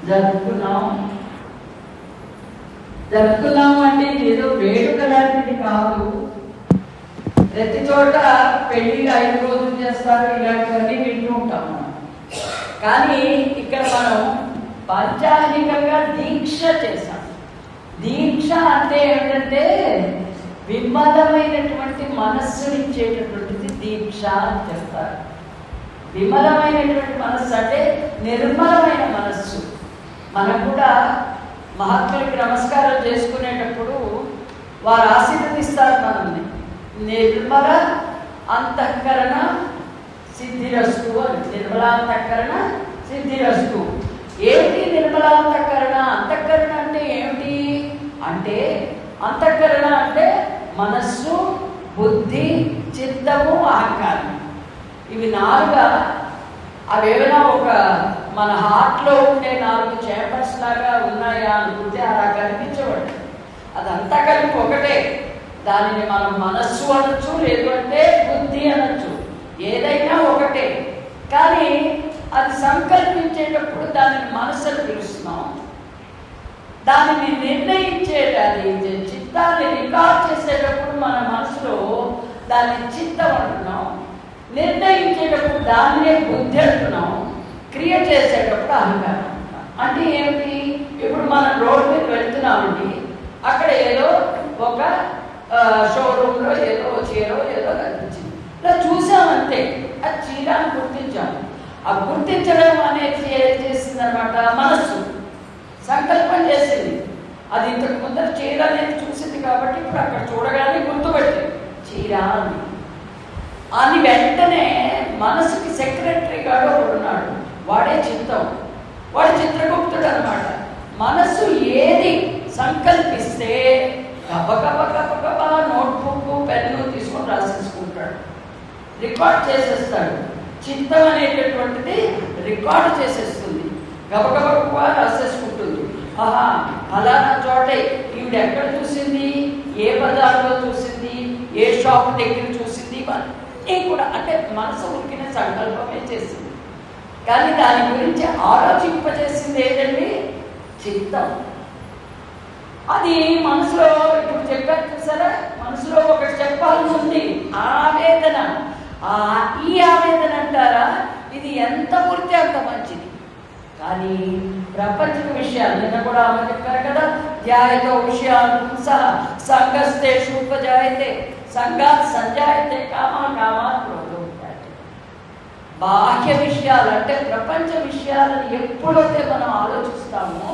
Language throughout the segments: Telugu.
జరుపుకున్నాం జరుపుకున్నాం అంటే ఇది ఏదో వేడుక లాంటిది కాదు ప్రతి చోట పెళ్లి ఐదు రోజులు చేస్తారు ఇలాంటివన్నీ వింటూ ఉంటాం మనం కానీ ఇక్కడ మనం పంచాహికంగా దీక్ష చేశాం దీక్ష అంటే ఏంటంటే విమలమైనటువంటి మనస్సునిచ్చేటటువంటిది దీక్ష అని చెప్తారు విమలమైనటువంటి మనస్సు అంటే నిర్మలమైన మనస్సు మనకు కూడా మహాత్ములకి నమస్కారం చేసుకునేటప్పుడు వారు ఆశీర్వదిస్తారు మనల్ని నిర్మల అంతఃకరణ సిద్ధిరస్తు అని నిర్మలాంతఃకరణ సిద్ధిరస్తు ఏంటి నిర్మలాంతఃకరణ అంతఃకరణ అంటే ఏమిటి అంటే అంతఃకరణ అంటే మనస్సు బుద్ధి చిత్తము అహంకారం ఇవి నాలుగా అవి ఏమైనా ఒక మన హార్ట్లో ఉండే నాలుగు చేపర్స్ లాగా ఉన్నాయా అనుకుంటే అలా కనిపించబడి అదంతా కలిపి ఒకటే దానిని మనం మనస్సు అనొచ్చు లేదు అంటే బుద్ధి అనొచ్చు ఏదైనా ఒకటే కానీ అది సంకల్పించేటప్పుడు దానిని మనసు అని పిలుస్తున్నాం దానిని నిర్ణయించేది అది చిత్తాన్ని రికార్డ్ చేసేటప్పుడు మన మనసులో దాన్ని చిత్తం అంటున్నాం నిర్ణయించేటప్పుడు దాన్నే బుద్ధి అంటున్నాం క్రియ చేసేటప్పుడు అహంకారం అంటున్నాం అంటే ఏమిటి ఇప్పుడు మనం రోడ్డు మీద వెళ్తున్నామండి అక్కడ ఏదో ఒక షోరూంలో ఏదో చీరో ఏదో కనిపించింది ఇలా చూసామంతే అది చీర అని గుర్తించాము ఆ గుర్తించడం అనేది ఏం చేసింది అనమాట మనస్సు సంకల్పం చేసింది అది ఇంతకు ముందర చీర అనేది చూసింది కాబట్టి ఇప్పుడు అక్కడ చూడగానే గుర్తుపట్టింది చీర అని అని వెంటనే మనసుకి సెక్రటరీ గాడు ఒకడు ఉన్నాడు వాడే చిత్తం వాడు చిత్రగుప్తుడు అనమాట మనసు ఏది సంకల్పిస్తే గబ గబ గబ గబ నోట్బుక్ పెన్ను తీసుకొని రాసేసుకుంటాడు రికార్డ్ చేసేస్తాడు చిత్తం అనేటటువంటిది రికార్డ్ చేసేస్తుంది గబగబ రాసేసుకుంటుంది ఆహా ఫలానా చోటే ఈవిడ ఎక్కడ చూసింది ఏ బజార్లో చూసింది ఏ షాప్ దగ్గర చూసింది ఇవన్నీ కూడా అంటే మనసు ఉరికిన సంకల్పమే చేసింది కానీ దాని గురించి ఆలోచింపజేసింది ఏంటండి చిత్తం అది మనసులో ఇప్పుడు చెప్పారు చూసారా మనసులో ఒకటి చెప్పాల్సి ఉంది ఆవేదన ఆ ఈ ఆవేదన అంటారా ఇది ఎంత పూర్తి అంత మంచిది కానీ ప్రపంచ విషయాలు నిన్న కూడా ఆమె చెప్పారు కదా ధ్యాయతో విషయాలు సహ సంగస్తే ఉపజాయితే సంఘాత్ సంజాయితే కామా కామా క్రోధోపాయతే బాహ్య విషయాలు అంటే ప్రపంచ విషయాలను ఎప్పుడైతే మనం ఆలోచిస్తామో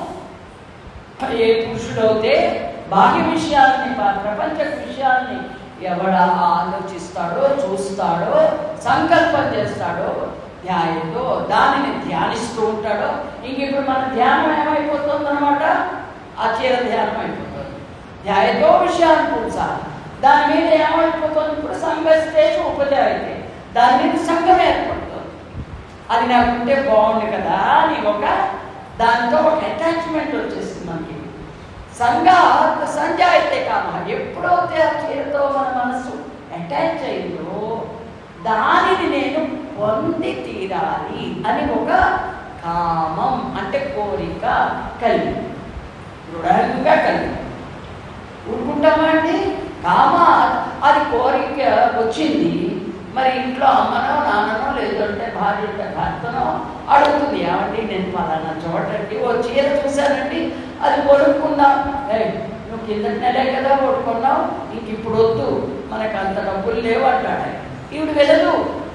ఏ పురుషుడైతే బాహ్య విషయాల్ని ప- ప్రపంచ విషయాల్ని ఎవడ ఆలోచిస్తాడో చూస్తాడో సంకల్పం చేస్తాడో ధ్యాయంతో దానిని ధ్యానిస్తూ ఉంటాడో ఇంక ఇప్పుడు మన ధ్యానం ఏమైపోతుంది అనమాట ఆ చీర ధ్యానం అయిపోతుంది ధ్యాయతో విషయాన్ని కూర్చాలి దాని మీద ఏమైపోతుంది ఇప్పుడు సంఘస్తేష ఉపజాయితే దాని మీద సంఘం ఏర్పడుతుంది అది నాకుంటే బాగుండు కదా అని ఒక దాంతో ఒక అటాచ్మెంట్ వచ్చేసింది మనకి సంఘ సంజాయితే కామ ఎప్పుడైతే ఆ చీరతో మన మనసు అటాచ్ అయిందో దానిని నేను పొంది తీరాలి అని ఒక కామం అంటే కోరిక కలిగి దృఢంగా కలిగి ఊరుకుంటామా అండి కామ అది కోరిక వచ్చింది మరి ఇంట్లో అమ్మనో నాన్ననో లేదంటే భార్య ఉంటే భర్తనో అడుగుతుంది ఏమండి నేను పలానా చోటండి ఓ చీర చూశానండి అది కొనుక్కుందాం ఏయ్, నువ్వు కిందటి నెలే కదా కొనుక్కున్నావు ఇంక ఇప్పుడు వద్దు మనకు అంత డబ్బులు లేవు అంటాడు ఆయన. ఈవిడ వెళ్ళదు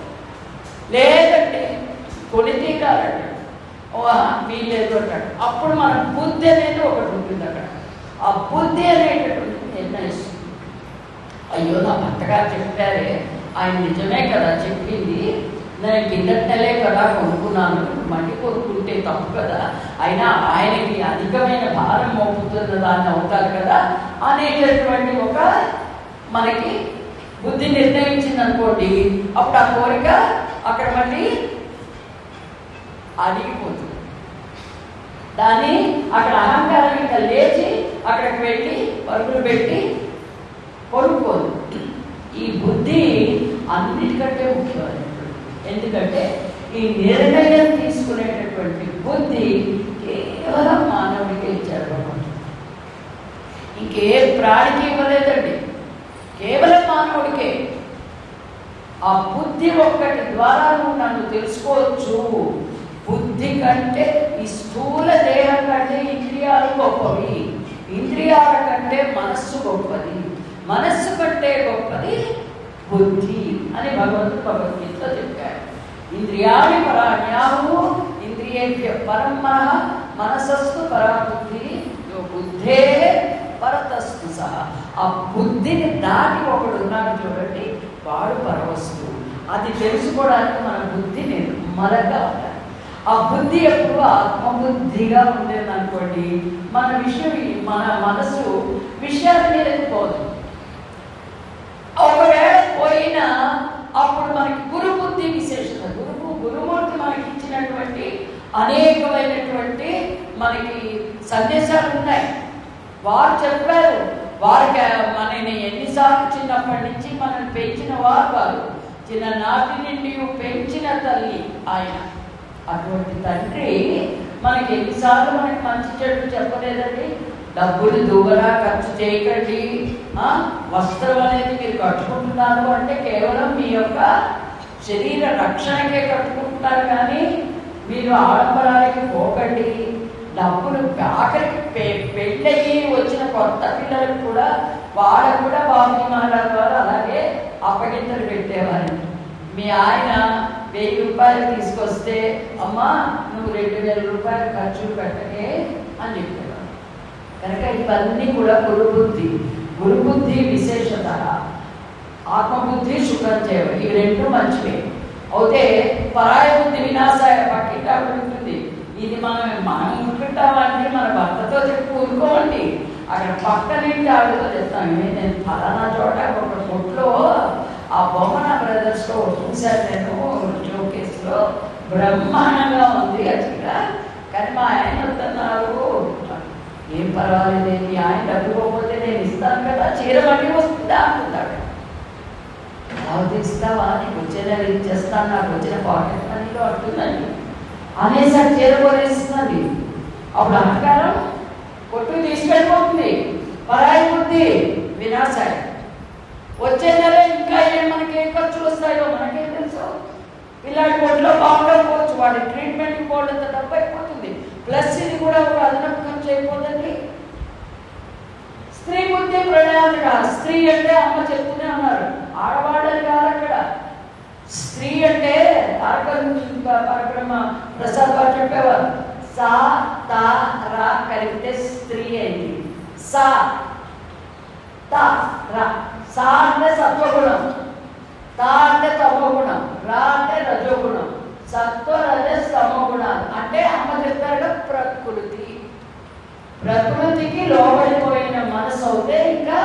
లేదంటే కొని తీరాలంటాడు ఓ వీల్లేదు అంటాడు అప్పుడు మన బుద్ధి అనేది ఒకటి ఉంటుంది అక్కడ ఆ బుద్ధి అనేటటువంటిది నిర్ణయిస్తుంది అయ్యో నా భర్తగారు చెప్పారే ఆయన నిజమే కదా చెప్పింది నేను కిందటి నెలే కదా కొనుక్కున్నాను మళ్ళీ కొనుక్కుంటే తప్పు కదా అయినా ఆయనకి అధికమైన భారం మోపుతున్న దాన్ని అవుతారు కదా అనేటటువంటి ఒక మనకి బుద్ధి నిర్ణయించింది అనుకోండి అప్పుడు ఆ కోరిక అక్కడ మళ్ళీ అడిగిపోతుంది దాన్ని అక్కడ అహంకారం ఇంకా లేచి అక్కడికి వెళ్ళి పరుగులు పెట్టి కొనుక్కోదు ఈ బుద్ధి అన్నిటికంటే ముఖ్యమైనటువంటి ఎందుకంటే ఈ నిర్ణయం తీసుకునేటటువంటి బుద్ధి కేవలం కేవలం మానవుడికే ఇచ్చాడు భగవంతుడు ఇంకే ప్రాణికి ఇవ్వలేదండి కేవలం మానవుడికే ఆ బుద్ధి ఒక్కటి ద్వారా నువ్వు నన్ను తెలుసుకోవచ్చు బుద్ధి కంటే ఈ స్థూల దేహం కంటే ఇంద్రియాలు గొప్పవి ఇంద్రియాల కంటే మనస్సు గొప్పది మనస్సు కంటే గొప్పది బుద్ధి అని భగవంతుడు భగవద్గీతలో చెప్పాడు ఇంద్రియాణి పరాణ్యాహు ఇంద్రియేభ్య పరం మనః మనసస్సు పరా బుద్ధి యో బుద్ధే పరతస్తు సహా ఆ బుద్ధిని దాటి ఒకడు ఉన్నాడు చూడండి వాడు పరవస్తువు అది తెలుసుకోవడానికి మన బుద్ధి నిర్మలంగా ఉండాలి ఆ బుద్ధి ఎప్పుడు ఆత్మబుద్ధిగా ఉండేది అనుకోండి మన విషయం మన మనసు విషయాల మీద పోదు ఒకవేళ పోయినా అప్పుడు మనకి గురు బుద్ధి విశేషత గురువు గురుమూర్తి మనకి ఇచ్చినటువంటి అనేకమైనటువంటి మనకి సందేశాలు ఉన్నాయి వారు చెప్పారు వారికి మనని ఎన్నిసార్లు చిన్నప్పటి నుంచి మనల్ని పెంచిన వారు వారు చిన్ననాటి నుండి పెంచిన తల్లి ఆయన అటువంటి తండ్రి మనకి ఎన్నిసార్లు మనకి మంచి చెడు చెప్పలేదండి డబ్బులు దూబరా ఖర్చు చేయకండి ఆ, వస్త్రం అనేది మీరు కట్టుకుంటున్నారు అంటే కేవలం మీ యొక్క శరీర రక్షణకే కట్టుకుంటున్నారు కానీ మీరు ఆడంబరాలకి పోకండి డబ్బులు ఆఖరికి పె పెళ్ళయి వచ్చిన కొత్త పిల్లలకు కూడా వాళ్ళకు కూడా బాబీ మహారాజ్ వారు అలాగే అప్పగింతలు పెట్టేవారు మీ ఆయన వెయ్యి రూపాయలు తీసుకొస్తే అమ్మా నువ్వు రెండు వేల రూపాయలు ఖర్చు పెట్టకే అని చెప్పేవారు కనుక ఇవన్నీ కూడా గురుబుద్ధి గురుబుద్ధి విశేషత ఆత్మబుద్ధి సుఖం చేయడం ఇవి రెండు మంచివే అయితే పరాయ బుద్ధి వినాశాయ పక్కింటి ఆవిడ ఉంటుంది ఇది మనం మనం ఉంటుంటామండి మన భర్తతో చెప్పి ఊరుకోండి అక్కడ పక్క నుండి ఆవిడతో చెప్తాను "ఏ, నేను ఫలానా చోట ఒక కొట్లో ఆ బొమ్మన బ్రదర్స్లో చూశాను నేను షోకేస్లో బ్రహ్మాండంగా ఉంది అసలుగా కానీ మా ఆయన వస్తున్నారు ఏం పర్వాలేదు మీ ఆయన డబ్బు పోతే నేను ఇస్తాను కదా చీర మళ్ళీ వస్తుందా అంటున్నాడు లేకపోతే ఇస్తావా నీకు వచ్చే నెల ఇచ్చేస్తాను నాకు వచ్చిన పాకెట్ మనీలో అంటుందండి అనేసారి చీర కొనేస్తుంది అప్పుడు అహంకారం కొట్టు తీసుకెళ్ళిపోతుంది పరాయి బుద్ధి వినాశాయి వచ్చే నెల ఇంకా ఏం మనకి ఏం ఖర్చులు వస్తాయో మనకేం తెలుసు పిల్లాడి ఒంట్లో బాగుండకపోవచ్చు వాడి ట్రీట్మెంట్కి పోవడంత డబ్బు అయిపోతుంది ప్లస్ ఇది కూడా ఒక అదనపు ఖర్చు అయిపోతుంది స్త్రీ బుద్ధి ప్రణయాలుగా స్త్రీ అంటే అమ్మ చెప్తూనే ఉన్నారు ఆడవాళ్ళని కాదు అక్కడ స్త్రీ అంటే పరబ్రహ్మ ప్రసాద్ గారు చెప్పేవారు సా తా రా కలిపితే స్త్రీ అయింది సా తా రా సా అంటే సత్వగుణం తా అంటే తమోగుణం రా అంటే రజోగుణం సత్వ రజ తమోగుణాలు అంటే అమ్మ చెప్పారు ప్రకృతి ప్రకృతికి లోబడిపోయిన మనసు అవుతే ఇంకా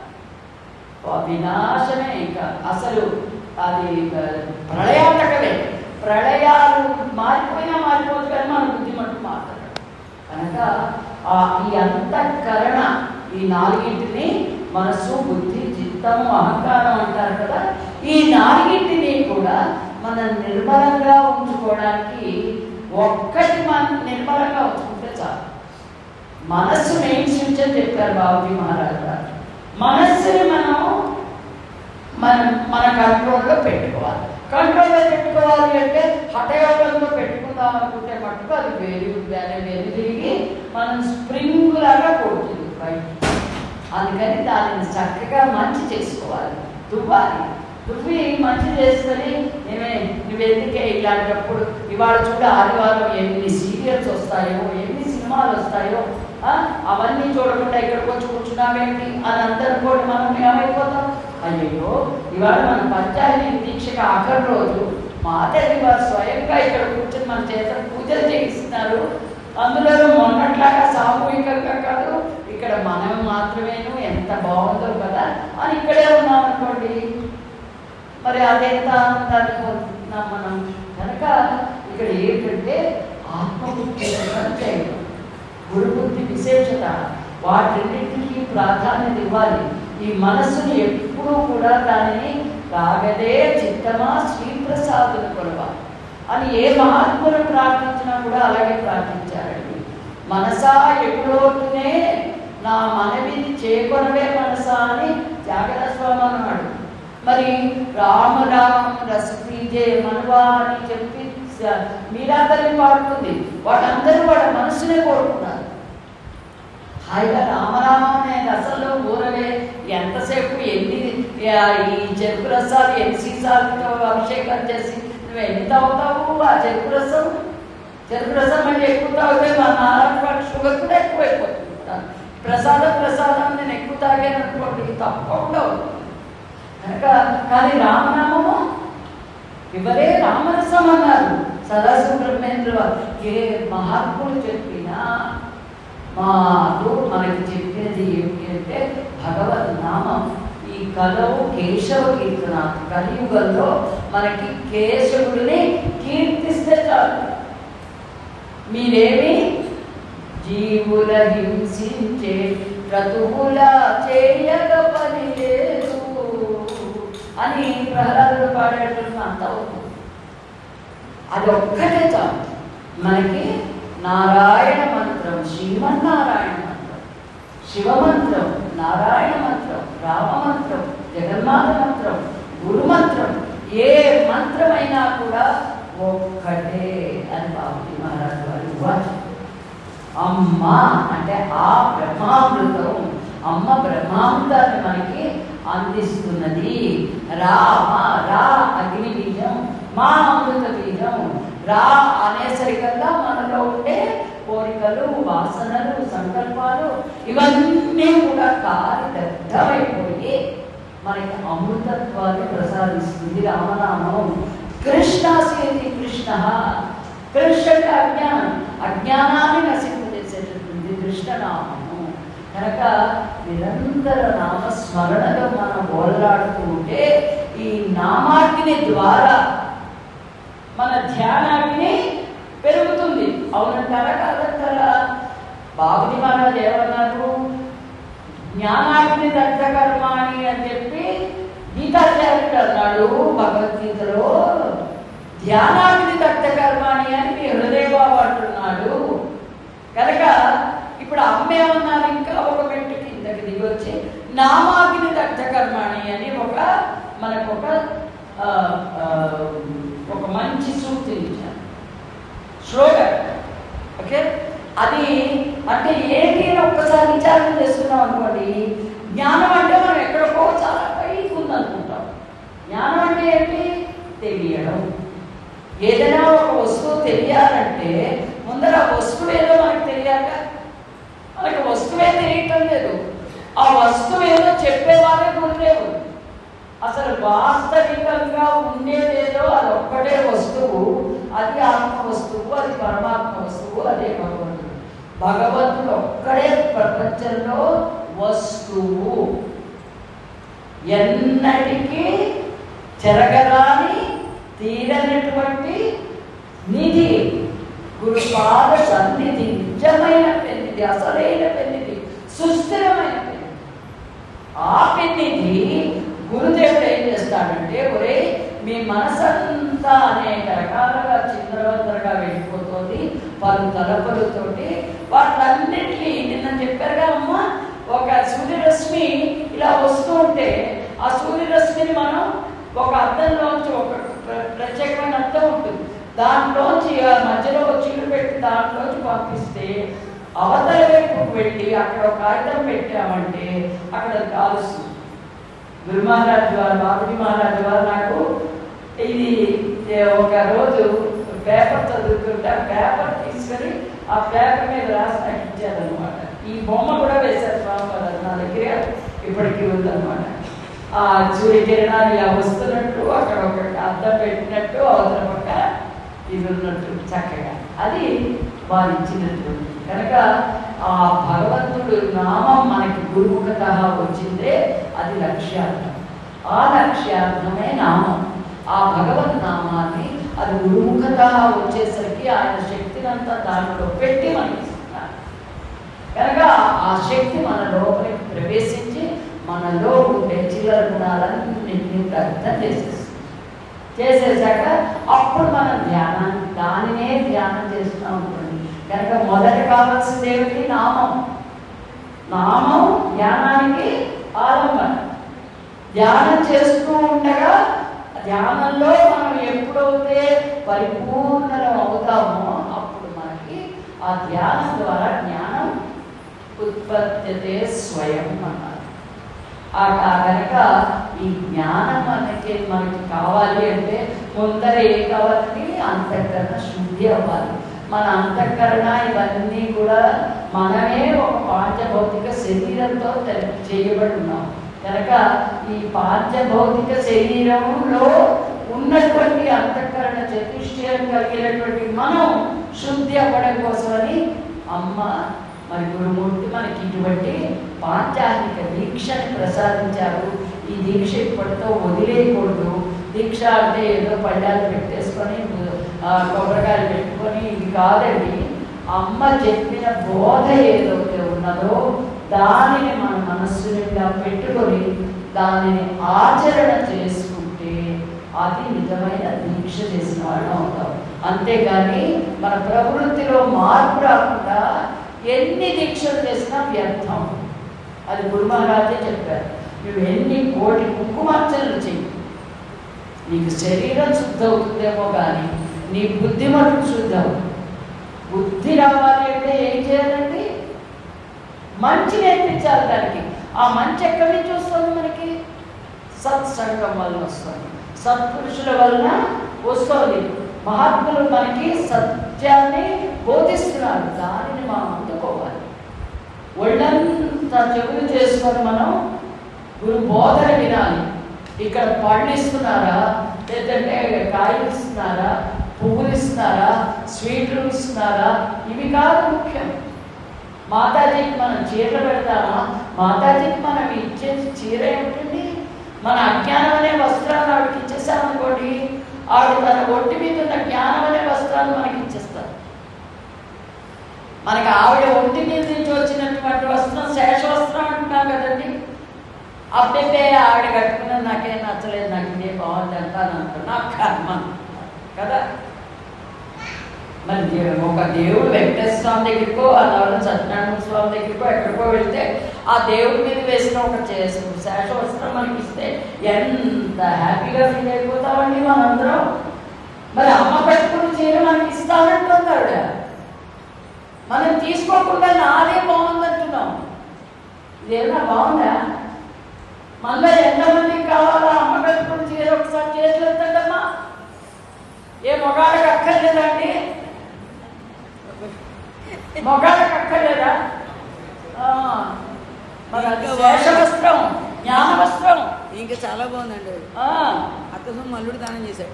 వినాశమే ఇంకా అసలు అది ప్రళయాటకమే ప్రళయాలు మారిపోయినా మారిపోదు కానీ మన బుద్ధి మటుకు మాట్లాడదు కనుక ఆ ఈ అంతఃకరణ ఈ నాలుగింటిని మనస్సు బుద్ధి చిత్తము అహంకారం అంటారు కదా ఈ నాలుగింటిని కూడా మనం నిర్మలంగా ఉంచుకోవడానికి ఒక్కటి మనం నిర్మలంగా ఉంచుకుంటే చాలు మనస్సు మెయిన్ స్విచ్ అని చెప్పారు బాబుజీ మహారాజ్ గారు మనస్సుని మనం మన మన కంట్రోల్లో పెట్టుకోవాలి కంట్రోల్లో పెట్టుకోవాలి అంటే హఠయోగంలో పెట్టుకుందాం అనుకుంటే మటుకు అది వేరు వేరే వేరు తిరిగి మనం స్ప్రింగ్ లాగా కొడుతుంది బయట అందుకని దానిని చక్కగా మంచి చేసుకోవాలి దువ్వాలి దువ్వి మంచి చేసుకొని ఏమే నువ్వెందుకే ఇలాంటప్పుడు ఇవాళ చూడ ఆదివారం ఎన్ని సీరియల్స్ వస్తాయో ఎన్ని సినిమాలు వస్తాయో ఆ, అవన్నీ చూడకుండా ఇక్కడికి వచ్చి కూర్చున్నామేంటి అని అందరూ కూడా మనం ఏమైపోతాం అయ్యో ఇవాళ మన పంచాయతీ దీక్షకు ఆఖరి రోజు మాతల్లి వారు స్వయంగా ఇక్కడ కూర్చొని మన చేత పూజలు చేయిస్తున్నారు అందులో మొన్నట్లాగా సామూహికంగా కాదు ఇక్కడ మనం మాత్రమేను ఎంత బాగుందో కదా అని ఇక్కడే ఉన్నాం అనుకోండి మరి అదెంత ఆనందాన్ని పొందుతున్నాం మనం కనుక ఇక్కడ ఏంటంటే ఆత్మబుద్ధి చేయడం గురుబుద్ధి విశేషత వాటిన్నింటికి ప్రాధాన్యత ఇవ్వాలి ఈ మనస్సుని ఎప్పుడూ కూడా దానిని రాగదే చిత్తమా శ్రీప్రసాదుని కొలవాలి అని ఏ మహాత్ములు ప్రార్థించినా కూడా అలాగే ప్రార్థించారండి మనసా ఎగురోటునే నా మనవిని చేకొనవే మనసా అని త్యాగర స్వామి అన్నాడు మరి రామ రామ రసపీజే మనవా అని చెప్పి స- మీరా తల్లి పాడుతుంది వాళ్ళందరూ వాళ్ళ మనసునే కోరుకున్నారు హాయిగా రామరామ అనే రసంలో ఊరవే ఎంతసేపు ఎన్ని ఆ, ఈ చెరుకు రసాలు ఎన్ని సీసాలతో అభిషేకం చేసి నువ్వు ఎన్ని తాగుతావు ఆ చెరుకు రసం చెరుకు రసం అంటే ఎక్కువ తాగితే మా నాన్న షుగర్ కూడా ఎక్కువైపోతుంది కదా. ప్రసాదం ప్రసాదం నేను ఎక్కువ తాగాను అనుకోండి తప్పకుండా అవుతుంది. కనుక కానీ రామనామము ఇవరే రామరసం అన్నారు సదాశివబ్రహ్మేంద్ర వారు. ఏ మహాత్ముడు చెప్పినా మాకు మనకి చెప్పేది ఏమిటి అంటే భగవద్ నామం ఈ కలవు కేశవ కీర్తన కలియుగంలో మనకి కేశవుడిని కీర్తిస్తే చాలు మీరేమి జీవుల హింసించే క్రతువుల చేయగ పని లేదు అని ప్రహ్లాదుడు పాడేటువంటి అంత అవుతుంది అది ఒక్కటే చాలు మనకి నారాయణ మంత్రం శ్రీమన్నారాయణ మంత్రం శివమంత్రం నారాయణ మంత్రం రామ మంత్రం జగన్మాత మంత్రం గురు మంత్రం ఏ మంత్రమైనా కూడా ఒక్కటే అని బాబుజీ మహారాజు వారి వాచ్ అమ్మ అంటే ఆ బ్రహ్మామృతం అమ్మ బ్రహ్మామృతాన్ని మనకి అందిస్తున్నది రామ రా అగ్ని బీజం మా అమృత బీజం రా అనేసరికల్లా మనలో ఉండే కోరికలు వాసనలు సంకల్పాలు ఇవన్నీ కూడా కాలి దగ్ధమైపోయి మనకి అమృతత్వాన్ని ప్రసాదిస్తుంది రామనామం కృష్ణాసేతి కృష్ణ కృష్ణ అంటే అజ్ఞానం అజ్ఞానాన్ని నశింపజేసేటటువంటి కృష్ణనామము కనుక నిరంతర నామస్మరణలో మనం ఓలాడుతూ ఉంటే ఈ నామాగ్ని ద్వారా మన ధ్యానాగ్ని పెరుగుతుంది అవునంటారా కాదంటారా బాబుజీ మహారాజ్ ఏమన్నారు జ్ఞానాగ్ని దగ్ధకర్మాణి అని చెప్పి గీతాచార్యుడు అన్నాడు భగవద్గీతలో ధ్యానాగ్ని దగ్ధకర్మాణి అని మీ హృదయబాబు అంటున్నాడు కనుక ఇప్పుడు అమ్మ ఏమన్నారు ఇంకా ఒక మెట్టు కిందకి దిగి వచ్చి నామాగ్ని దగ్ధకర్మాణి అని ఒక మనకు ఒక ఆ, ఆ, ఒక మంచి సూక్తి ఇచ్చారు శ్లోగన్ ఓకే అది అంటే ఏంటి అని ఒక్కసారి విచారణ చేసుకున్నాం అనుకోండి జ్ఞానం అంటే మనం ఎక్కడికో చాలా పైకి ఉందనుకుంటాం జ్ఞానం అంటే ఏంటి తెలియడం ఏదైనా ఒక వస్తువు తెలియాలంటే ముందర ఆ వస్తువు ఏదో మనకు తెలియాక మనకి వస్తువే తెలియటం లేదు ఆ వస్తువు ఏదో చెప్పేవారే గురులేవు అసలు వాస్తవికంగా ఉండేదేదో అది ఒక్కటే వస్తువు అది ఆత్మ వస్తువు అది పరమాత్మ వస్తువు అదే భగవంతుడు భగవంతుడు ఒక్కడే ప్రపంచంలో వస్తువు ఎన్నటికీ చెరగరాని తీరనటువంటి నిధి గురుపాద సన్నిధి నిజమైన పెన్నిధి అసలైన పెన్నిధి సుస్థిరమైన పెన్నిధి ఆ పెన్నిధి గురుదేవుడు ఏం చేస్తాడంటే ఒరే మీ మనసంతా అనేక రకాలుగా చిందరవందరగా వెళ్ళిపోతుంది పలు తలపలతోటి వాటిలన్నిటినీ నిన్న చెప్పారుగా అమ్మ ఒక సూర్యరశ్మి ఇలా వస్తూ ఉంటే ఆ సూర్యరశ్మిని మనం ఒక అర్థంలోంచి ఒక ప్ర- ప్రత్యేకమైన అర్థం ఉంటుంది దాంట్లోంచి ఆ మధ్యలో ఒక చీరు పెట్టి దాంట్లోంచి పంపిస్తే అవతల వైపుకు వెళ్ళి అక్కడ ఒక కాగితం పెట్టామంటే అక్కడ అది కాలుస్తుంది గురు మహారాజు వారు బాబుజీ మహారాజు వారు నాకు ఇది ఏ, ఒక రోజు పేపర్ చదువుతుంటే ఆ పేపర్ తీసుకొని ఆ పేపర్ మీద రాసి నాకు ఇచ్చారనమాట ఈ బొమ్మ కూడా వేశారు స్వామి వారు నా దగ్గర ఇప్పటికీ ఉందన్నమాట ఆ సూర్యకిరణాలు ఇలా వస్తున్నట్టు అక్కడ ఒక అద్దం పెట్టినట్టు అవతల పక్క ఇది ఉన్నట్టు చక్కగా అది వారు ఇచ్చినటువంటి కనుక ఆ భగవంతుడు నామం మనకి గురుముఖత వచ్చిందే అది లక్ష్యార్థం ఆ లక్ష్యార్థమే నామం ఆ భగవత్ నామాన్ని అది గురుముఖత వచ్చేసరికి ఆయన శక్తిని అంతా దాంట్లో పెట్టి మనకి ఇస్తున్నారు కనుక ఆ శక్తి మన లోపలికి ప్రవేశించి మనలో ఉండే చిల్లర గుణాలన్నింటినీ దగ్ధం చేసేస్తుంది చేసేసాక అప్పుడు మనం ధ్యానాన్ని దానినే ధ్యానం చేస్తున్నాం అనుకోండి కనుక మొదట కావాల్సింది ఏమిటి నామం నామం ధ్యానానికి ఆలంబన ధ్యానం చేస్తూ ఉండగా ధ్యానంలో మనం ఎప్పుడైతే పరిపూర్ణం అవుతామో అప్పుడు మనకి ఆ ధ్యానం ద్వారా జ్ఞానం ఉత్పత్తితే స్వయం అన్నారు ఆ ఆ కనుక ఈ జ్ఞానం మనకి మనకి కావాలి అంటే ముందర ఏం కావాలండి అంతఃకరణ శుద్ధి అవ్వాలి మన అంతఃకరణ ఇవన్నీ కూడా మనమే ఒక పాంచభౌతిక శరీరంతో తె- చేయబడి ఉన్నాం కనుక ఈ పాంచభౌతిక శరీరంలో ఉన్నటువంటి అంతఃకరణ చతుష్టయం కలిగినటువంటి మనం శుద్ధి అవ్వడం కోసమని అమ్మ మరి గురుమూర్తి మనకి ఇటువంటి పాంచాహిక దీక్షని ప్రసాదించారు ఈ దీక్ష ఇప్పటితో వదిలేయకూడదు దీక్ష అంటే ఏదో పళ్ళాలు పెట్టేసుకొని ఆ, కొబ్బరికాయలు పెట్టుకొని ఇది కాదండి అమ్మ చెప్పిన బోధ ఏదైతే ఉన్నదో దానిని మన మనస్సు నిండా పెట్టుకొని దానిని ఆచరణ చేసుకుంటే అది నిజమైన దీక్ష చేసిన వాళ్ళం అవుతాం అంతేగాని మన ప్రవృత్తిలో మార్పు రాకుండా ఎన్ని దీక్షలు చేసినా వ్యర్థం అది గురు మహారాజే చెప్పారు నువ్వు ఎన్ని కోటి కుంకుమార్చనలు చెయ్యి నీకు శరీరం శుద్ధి అవుతుందేమో కానీ నీ బుద్ధి మటుకు శుద్ధి అవుతుంది బుద్ధి రావాలి అంటే ఏం చేయాలండి మంచి నేర్పించాలి దానికి ఆ మంచి ఎక్కడి నుంచి వస్తుంది మనకి సత్సంగం వలన వస్తుంది సత్పురుషుల వలన వస్తుంది మహాత్ములు మనకి సత్యాన్ని బోధిస్తున్నారు దానిని మనం అందుకోవాలి ఒళ్ళంతా చెవులు చేసుకొని మనం గురు బోధన వినాలి ఇక్కడ పళ్ళు ఇస్తున్నారా లేదంటే కాయలు ఇస్తున్నారా పువ్వులు ఇస్తున్నారా స్వీట్లు ఇస్తున్నారా ఇవి కాదు ముఖ్యం మాతాజీకి మనం చీర పెడతామా మాతాజీకి మనం ఇచ్చే చీర ఏమిటండి మన అజ్ఞానం అనే వస్త్రాన్ని ఆవిడకి ఇచ్చేసామనుకోండి ఆవిడ తన ఒంటి మీద ఉన్న జ్ఞానం అనే వస్త్రాన్ని మనకి ఇచ్చేస్తారు మనకి ఆవిడ ఒంటి మీద నుంచి వచ్చినటువంటి వస్త్రం శేష వస్త్రం అంటున్నాం కదండి అప్పుడైతే ఆవిడ కట్టుకున్నది నాకేం నచ్చలేదు నాకు ఇదే బాగుంది అంటాను అంటారు నాకు కర్మ కదా మరి దే- ఒక దేవుడు వెంకటేశ్వర స్వామి దగ్గరికో ఆ తర్వాత సత్యనారాయణ స్వామి దగ్గరికో ఎక్కడికో వెళ్తే ఆ దేవుడి మీద వేసిన ఒక చేసు శేష వస్త్రం మనకి ఇస్తే ఎంత హ్యాపీగా ఫీల్ అయిపోతామండి మనందరం మరి అమ్మ పెట్టుకుని చీర మనకి ఇస్తానంటుంది ఆవిడ మనం తీసుకోకుండా నాదే బాగుందంటున్నాం ఇదేమన్నా బాగుందా మనలో ఎంతమందికి కావాలో అమ్మ పెట్టుకుని చీర ఒకసారి చేతులు ఎత్తండమ్మా ఏ మొగాళ్ళకి అక్కర్లేదండి మొగాళ్ళకి అక్కర్లేదా ఆ, మరి అది శేష వస్త్రం జ్ఞాన వస్త్రం ఇంకా చాలా బాగుందండి ఆ, అత్తసం మల్లుడు దానం చేశాడు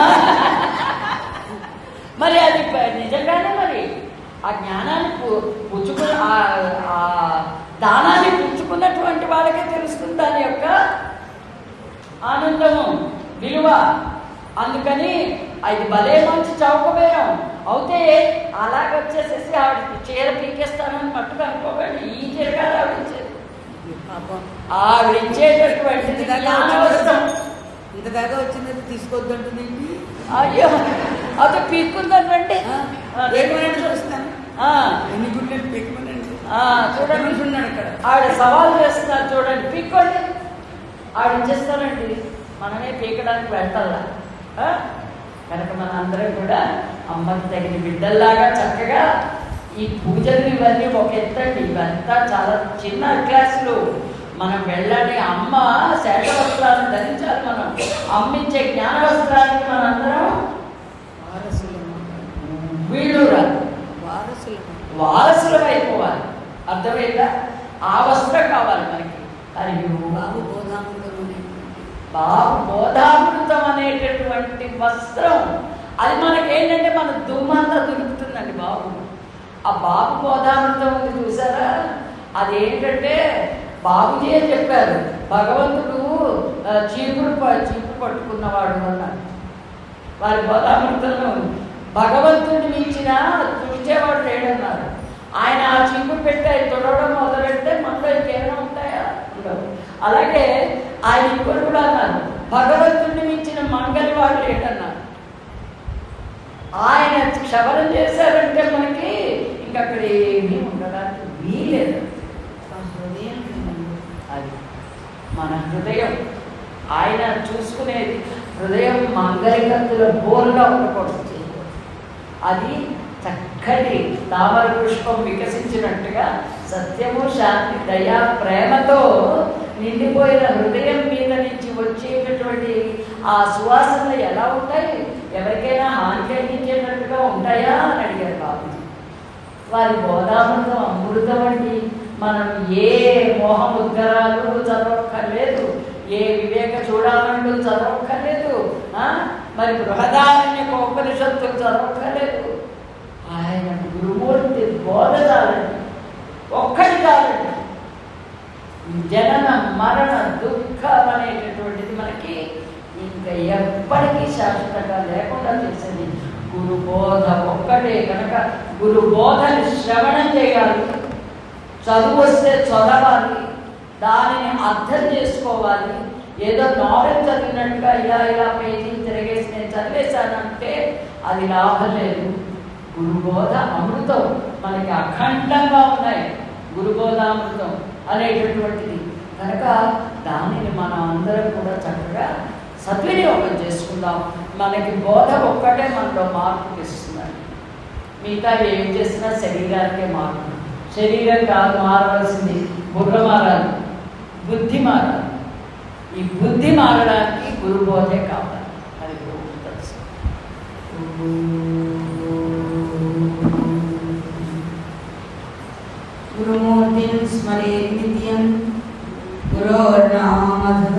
మరి అది ప- నిజంగానే మరి ఆ జ్ఞానాన్ని పు- పుచ్చుకు ఆ- ఆ దానాన్ని పుచ్చుకున్నటువంటి వాళ్ళకే తెలుస్తుంది దాని యొక్క ఆనందము విలువ అందుకని అది భలే మంచి చౌకబేరం అవుతే అలాగొచ్చేసేసి ఆవిడకి చీర పీకేస్తానని మట్టుకు అనుకోకండి ఈ చీర కాదు ఆవిడ ఇచ్చేది పాపం ఆవిడ ఇచ్చేటటువంటిది ఇంతదాకా జ్ఞానవస్త్రం ఇంత దాకా వచ్చింది తీసుకోవద్దంటుంది అయ్యో అది పీక్కుందండి ఏమనండి చూస్తాను ఆ, ఎన్ని గుడ్లు పెట్టుకున్నాను ఆ, చూడండి ఉన్నాడు ఇక్కడ ఆవిడ సవాల్ చేస్తున్నారు చూడండి పీక్కోండి ఆవిడ చేస్తారండి మనమే పీకడానికి వెళ్ళాలా ఆ? కనుక మన అందరం కూడా అమ్మకి తగిన బిడ్డల్లాగా చక్కగా ఈ పూజలు ఇవన్నీ ఒక ఎత్తండి ఇవంతా చాలా చిన్న క్లాసులు మనం వెళ్ళాలి అమ్మ శేష వస్త్రాలను ధరించాలి మనం అమ్మించే జ్ఞాన వస్త్రానికి మనందరం వారసులము వీళ్ళు రాదు వారసులము వారసులం అయిపోవాలి అర్థమైందా ఆ వస్త్రం కావాలి మనకి అది బాబు బోధాములు బాబు బోధామృతం అనేటటువంటి వస్త్రం అది మనకేంటంటే మన దుమ్మంతా దొరుకుతుందండి బాబు ఆ బాబు బోధామృతం ఉంది చూసారా అదేంటంటే బాబుజీ అని చెప్పారు భగవంతుడు ఆ, చీపురు ప- చీపురు పట్టుకున్నవాడు అన్నాడు వారి బోధామృతంలో ఉంది. భగవంతుడిని మించిన తుడిచేవాడు లేడన్నారు ఆయన ఆ చీపురు పెట్టి ఆయన తొడవడం మొదలు పెడితే మనలో ఇంకేమైనా ఉంటాయా ఉండవు అలాగే ఆయన ఇప్పుడు కూడా అన్నారు భగవంతుడిని మించిన మంగళి వాడు లేడన్నారు ఆయన క్షవరం చేశారంటే మనకి ఇంకా అక్కడ ఏమీ ఉండడానికి వీలేదు ఆ హృదయం వినండి. అది మన హృదయం ఆయన చూసుకునేది హృదయం మంగళకత్తుల బోర్గా ఉండకూడదు అది చక్కటి తామర పుష్పం వికసించినట్టుగా సత్యము శాంతి దయ ప్రేమతో నిండిపోయిన హృదయం మీద నుంచి వచ్చేటటువంటి ఆ సువాసనలు ఎలా ఉంటాయి ఎవరికైనా హాని కలిగించేటట్టుగా ఉంటాయా అని అడిగారు బాబుజీ వారి బోధామృతం అమృతం అండి మనం ఏ మోహముద్గరాలు చదవక్కర్లేదు ఏ వివేక చూడాలంటూ చదవక్కర్లేదు ఆ? మరి బృహదారణ్య ఉపనిషత్తులు చదవక్కర్లేదు ఆయన గురుమూర్తి బోధ చాలండి ఒక్కటి చాలండి జనన మరణ దుఃఖం అనేటటువంటిది మనకి ఇంకా ఎప్పటికీ శాశ్వతంగా లేకుండా చేసేది గురు బోధ ఒక్కటే కనుక గురు బోధని శ్రవణం చేయాలి చదువు వస్తే చదవాలి దానిని అర్థం చేసుకోవాలి ఏదో నావెల్ చదివినట్టుగా ఇలా ఇలా పేజీ తిరిగేసి నేను చదివేశానంటే అది లాభం లేదు గురుబోధ అమృతం మనకి అఖండంగా ఉన్నాయి గురుబోధామృతం అనేటటువంటిది కనుక దానిని మనం అందరం కూడా చక్కగా సద్వినియోగం చేసుకుందాం మనకి బోధ ఒక్కటే మనలో మార్పు తెస్తుందండి మిగతా ఏం చేసినా శరీరానికే మార్పు శరీరం కాదు మారవలసింది బుర్ర మారాలి బుద్ధి మారాలి ఈ బుద్ధి మారడానికి గురుబోధే కావాలి అది గురువు తెలుసు గురుమూర్తిం స్మరే నిత్యం గురోర్నామ